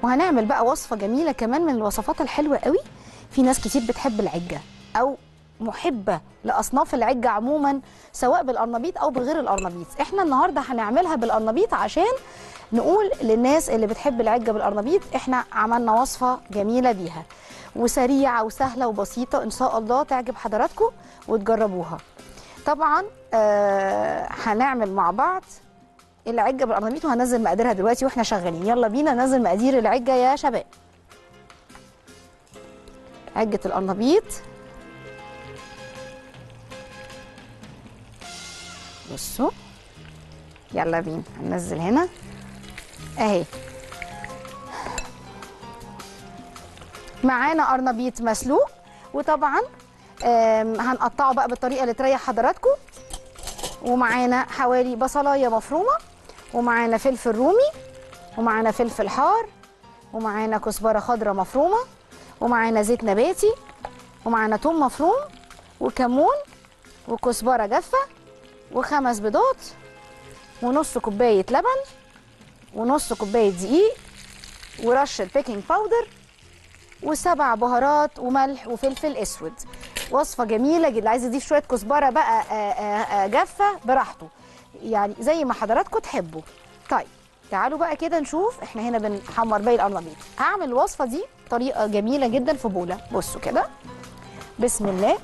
وهنعمل بقى وصفه جميله كمان من الوصفات الحلوه قوي في ناس كتير بتحب العجه او محبه لاصناف العجه عموما سواء بالقرنبيط او بغير القرنبيط احنا النهارده هنعملها بالقرنبيط عشان نقول للناس اللي بتحب العجه بالقرنبيط احنا عملنا وصفه جميله بيها وسريعه وسهله وبسيطه ان شاء الله تعجب حضراتكم وتجربوها طبعا آه هنعمل مع بعض العجه بالقرنبيط وهنزل مقاديرها دلوقتي واحنا شغالين يلا بينا ننزل مقادير العجه يا شباب عجه القرنبيط بصوا يلا بينا هننزل هنا اهي معانا قرنبيط مسلوق وطبعا آم، هنقطعه بقى بالطريقه اللي تريح حضراتكم ومعانا حوالي بصلايه مفرومه ومعانا فلفل رومي ومعانا فلفل حار ومعانا كزبره خضراء مفرومه ومعانا زيت نباتي ومعانا توم مفروم وكمون وكزبره جافه وخمس بيضات ونص كوبايه لبن ونص كوبايه دقيق ورشه بيكنج باودر وسبع بهارات وملح وفلفل اسود وصفه جميله جدا عايز يضيف شويه كزبره بقى آه، آه، آه، جافه براحته يعني زي ما حضراتكم تحبوا طيب تعالوا بقى كده نشوف احنا هنا بنحمر باقي القرنبيط هعمل الوصفه دي طريقه جميله جدا في بوله بصوا كده بسم الله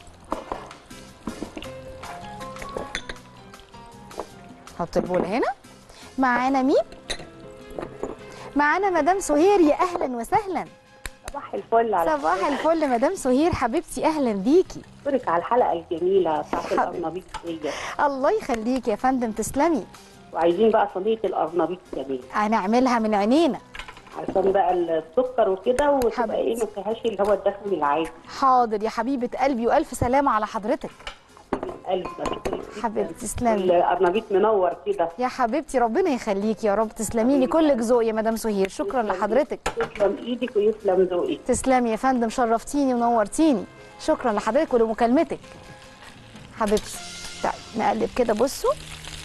حط البوله هنا معانا مين معانا مدام سهير يا اهلا وسهلا صباح الفل على صباح الفل مدام سهير حبيبتي اهلا بيكي حضرتك على الحلقه الجميله بتاعت حبيبي. القرنبيط دي الله يخليك يا فندم تسلمي وعايزين بقى صينيه القرنبيط جميل هنعملها من عينينا عشان بقى السكر وكده وتبقى ايه حبيبتي. ما فيهاش اللي هو الدسم العادي حاضر يا حبيبه قلبي والف سلامه على حضرتك حبيبه قلبي بشكرك جداً. حبيبتي تسلمي القرنبيط منور كده يا حبيبتي ربنا يخليكي يا رب تسلمي لي كلك ذوق يا مدام سهير شكرا لحضرتك يسلم ايدك ويسلم ذوقك تسلمي يا فندم شرفتيني ونورتيني شكرا لحضرتك ولمكالمتك حبيبتي طيب نقلب كده بصوا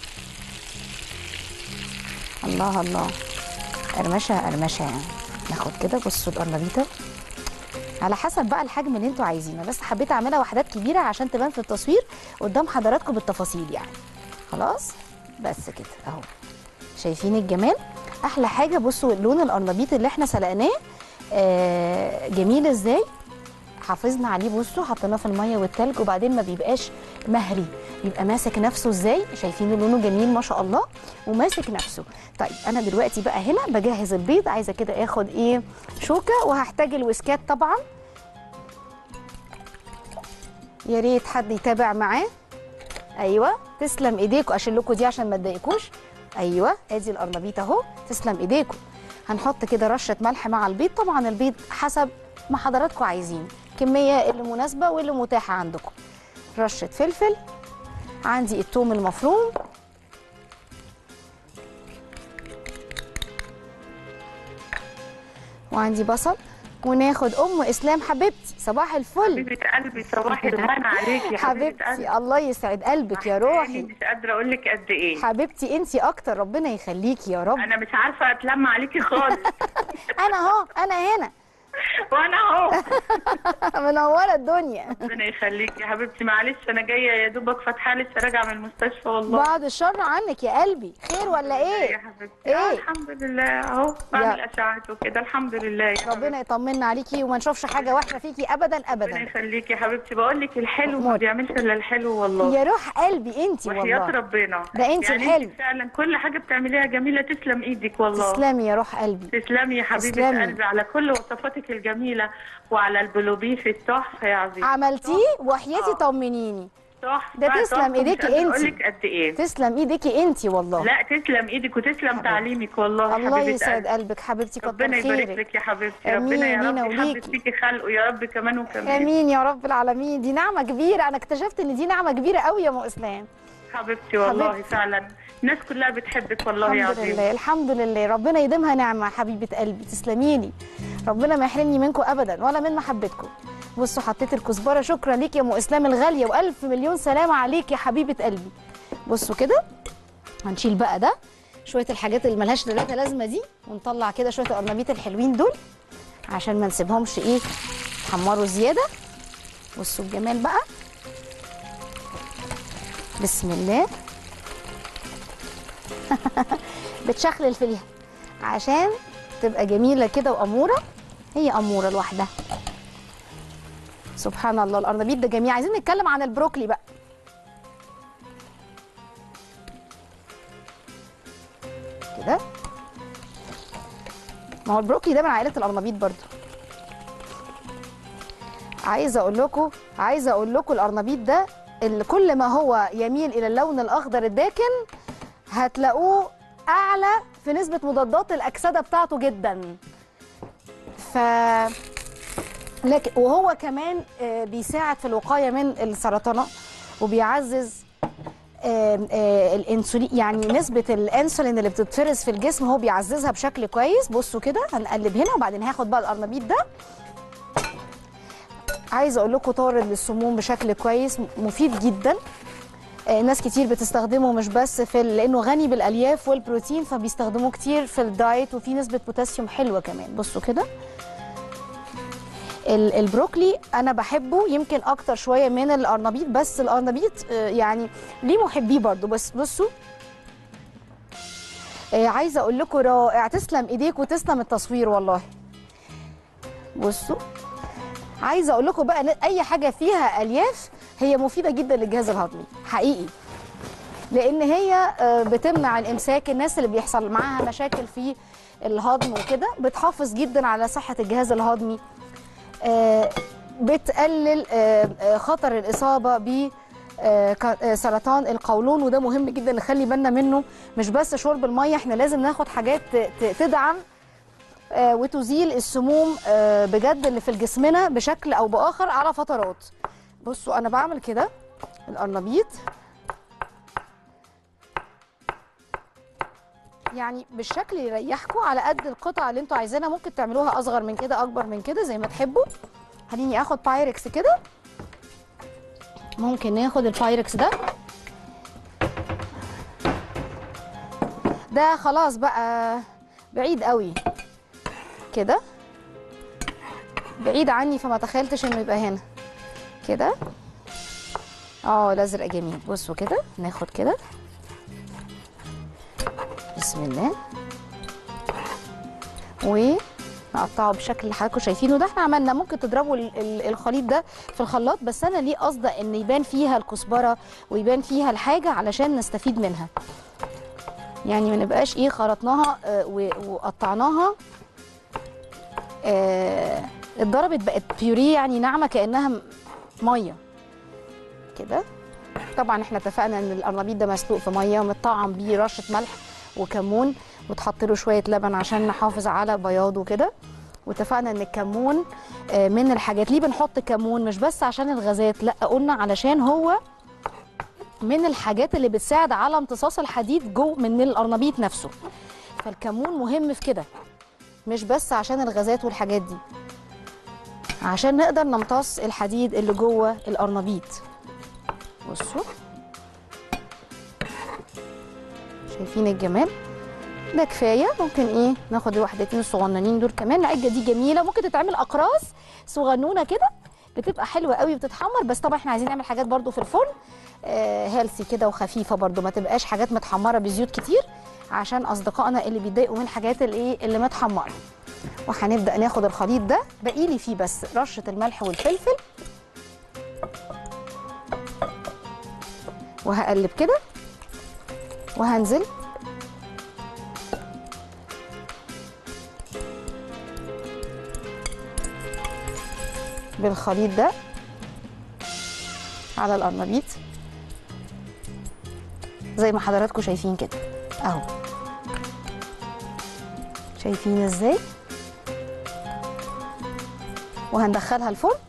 الله الله قرمشه قرمشه يعني ناخد كده بصوا القرنبيطه على حسب بقى الحجم اللي انتوا عايزينه بس حبيت اعملها وحدات كبيره عشان تبان في التصوير قدام حضراتكم بالتفاصيل يعني خلاص بس كده اهو شايفين الجمال احلى حاجه بصوا لون القرنبيط اللي احنا سلقناه آه جميل ازاي حافظنا عليه بصوا حطيناه في الميه والتلج وبعدين ما بيبقاش مهري بيبقى ماسك نفسه ازاي شايفين لونه جميل ما شاء الله وماسك نفسه طيب انا دلوقتي بقى هنا بجهز البيض عايزه كده اخد ايه شوكه وهحتاج الويسكات طبعا يا ريت حد يتابع معاه ايوه تسلم ايديكم اشيل لكم دي عشان ما تضايقكوش ايوه ادي القرنبيط اهو تسلم ايديكم هنحط كده رشه ملح مع البيض طبعا البيض حسب ما حضراتكم عايزين كميه اللي مناسبه واللي متاحه عندكم رشه فلفل عندي الثوم المفروم وعندي بصل وناخد ام اسلام حبيبتي صباح الفل حبيبة قلبي صباح الهنا عليكي يا حبيبة قلبي حبيبتي الله يسعد قلبك يا يعني روحي مش قادرة أقول لك قد إيه حبيبتي انتي اكتر ربنا يخليكي يا رب أنا مش عارفة أتلم عليكي خالص انا اهو انا هنا وأنا أهو منوره الدنيا ربنا يخليكي يا حبيبتي معلش أنا جاية يا دوبك فاتحة لسه راجعة من المستشفى والله بعد الشر عنك يا قلبي خير ولا يا ايه حبيبتي إيه؟ آه الحمد لله أهو بعمل أشعات وكده الحمد لله يا حبيبتي. ربنا يطمنا عليكي وما نشوفش حاجه وحشه فيكي ابدا ربنا ابدا يخليكي يا حبيبتي بقول لك الحلو أمور. ما بيعملش إلا الحلو والله يا روح قلبي انتي وحياة والله ربنا ده أنت يعني الحلو. انت فعلا كل حاجة بتعمليها جميلة تسلم إيدك والله تسلمي يا روح قلبي تسلمي يا حبيبة تسلمي. قلبي على كل وصفاتك الجميلة وعلى البلوبيف التحفة يا عزيزي عملتيه وحياتي آه. طمنيني تحفة ده تسلم تحفة، مش إيديكي قادرة انتي. أقول لك قد إيه تسلم ايديكي انتي والله لا تسلم إيدك وتسلم تعليمك والله الله حبيبة يسعد قلبي. قلبك حبيبتي كتر ربنا يبارك خيرك لك يا حبيبتي آمين ربنا يا لينا رب يحبب وليكي. فيكي خلقه يا رب كمان وكمان امين يا رب العالمين دي نعمه كبيره انا اكتشفت ان دي نعمه كبيره قوي يا ام اسلام حبيبتي والله حبيبتي. فعلا الناس كلها بتحبك والله يا الحمد عزيزي لله الحمد لله ربنا يديمها نعمه حبيبه قلبي تسلمي لي ربنا ما يحرمني منكم ابدا ولا من محبتكم بصوا حطيت الكزبره شكرا ليك يا ام اسلام الغاليه والف مليون سلامه عليك يا حبيبه قلبي بصوا كده هنشيل بقى ده شويه الحاجات اللي ملهاش ثلاثه لازمه دي ونطلع كده شويه القرنبيط الحلوين دول عشان ما نسيبهمش ايه يحمروا زياده بصوا الجمال بقى بسم الله بتشخلل فيها عشان تبقى جميله كده واموره هي اموره لوحدها سبحان الله القرنبيط ده جميل عايزين نتكلم عن البروكلي بقى كده ما هو البروكلي ده من عائله القرنبيط برضو عايزه اقول لكم عايزه اقول لكم القرنبيط ده اللي كل ما هو يميل الى اللون الاخضر الداكن هتلاقوه اعلى في نسبه مضادات الاكسده بتاعته جدا ف لكن وهو كمان آه، بيساعد في الوقايه من السرطانات وبيعزز آم، آه، الانسولين يعني نسبه الانسولين اللي بتتفرز في الجسم هو بيعززها بشكل كويس بصوا كده هنقلب هنا وبعدين هاخد بقى القرنبيط ده عايزه اقول لكم طارد للسموم بشكل كويس م- مفيد جدا آه، ناس كتير بتستخدمه مش بس في ال- لانه غني بالالياف والبروتين فبيستخدموه كتير في الدايت وفي نسبه بوتاسيوم حلوه كمان بصوا كده ال- البروكلي انا بحبه يمكن اكتر شويه من القرنبيط بس القرنبيط آه، يعني ليه محبيه برضو بس بصوا آه، عايزه اقول لكم رائع تسلم ايديك وتسلم التصوير والله بصوا عايزه اقول لكم بقى إن اي حاجه فيها الياف هي مفيده جدا للجهاز الهضمي حقيقي لان هي آه، بتمنع الامساك الناس اللي بيحصل معاها مشاكل في الهضم وكده بتحافظ جدا على صحه الجهاز الهضمي آه، بتقلل آه، آه، خطر الاصابه ب آه، ك- آه، سرطان القولون وده مهم جدا نخلي بالنا منه مش بس شرب الميه احنا لازم ناخد حاجات ت- ت- تدعم آه، وتزيل السموم آه، بجد اللي في جسمنا بشكل او باخر على فترات بصوا انا بعمل كده القرنبيط يعني بالشكل اللي يريحكم على قد القطع اللي انتوا عايزينها ممكن تعملوها اصغر من كده اكبر من كده زي ما تحبوا خليني اخد بايركس كده ممكن ناخد البايركس ده ده خلاص بقى بعيد قوي كده بعيد عني فما تخيلتش انه يبقى هنا كده اه الازرق جميل بصوا كده ناخد كده بسم الله ونقطعه بشكل اللي حضراتكم شايفينه ده احنا عملنا ممكن تضربوا ال- ال- الخليط ده في الخلاط بس انا ليه قصده ان يبان فيها الكزبره ويبان فيها الحاجه علشان نستفيد منها يعني ما نبقاش ايه خرطناها آه، و- وقطعناها آه، اتضربت بقت بيوريه يعني ناعمه كانها م- ميه كده طبعا احنا اتفقنا ان القرنبيط ده مسلوق في ميه ومتطعم بيه رشه ملح وكمون وتحط له شويه لبن عشان نحافظ على بياضه كده واتفقنا ان الكمون آه، من الحاجات ليه بنحط كمون مش بس عشان الغازات لا قلنا علشان هو من الحاجات اللي بتساعد على امتصاص الحديد جو من القرنبيط نفسه فالكمون مهم في كده مش بس عشان الغازات والحاجات دي عشان نقدر نمتص الحديد اللي جوه القرنبيط بصوا شايفين الجمال ده كفايه ممكن ايه ناخد الوحدتين الصغننين دول كمان العجه دي جميله ممكن تتعمل اقراص صغنونه كده بتبقى حلوه قوي وبتتحمر بس طبعا احنا عايزين نعمل حاجات برضو في الفرن آه هيلثي كده وخفيفه برضو ما تبقاش حاجات متحمره بزيوت كتير عشان اصدقائنا اللي بيتضايقوا من الحاجات الايه اللي متحمره وهنبدا ناخد الخليط ده باقي لي فيه بس رشه الملح والفلفل وهقلب كده وهنزل بالخليط ده على القرنبيط زي ما حضراتكم شايفين كده اهو شايفين ازاي وهندخلها الفرن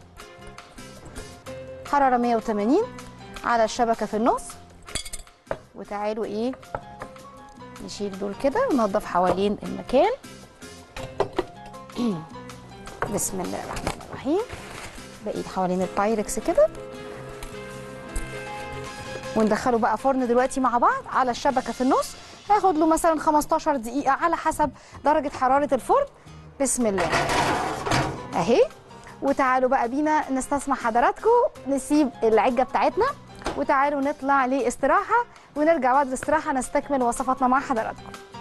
حرارة 180 على الشبكة في النص وتعالوا ايه نشيل دول كده وننضف حوالين المكان بسم الله الرحمن الرحيم بقيت حوالين البايركس كده وندخله بقى فرن دلوقتي مع بعض على الشبكه في النص هاخد له مثلا 15 دقيقه على حسب درجه حراره الفرن بسم الله اهي وتعالوا بقى بينا نستسمع حضراتكم نسيب العجه بتاعتنا وتعالوا نطلع لاستراحه ونرجع بعد الاستراحه نستكمل وصفاتنا مع حضراتكم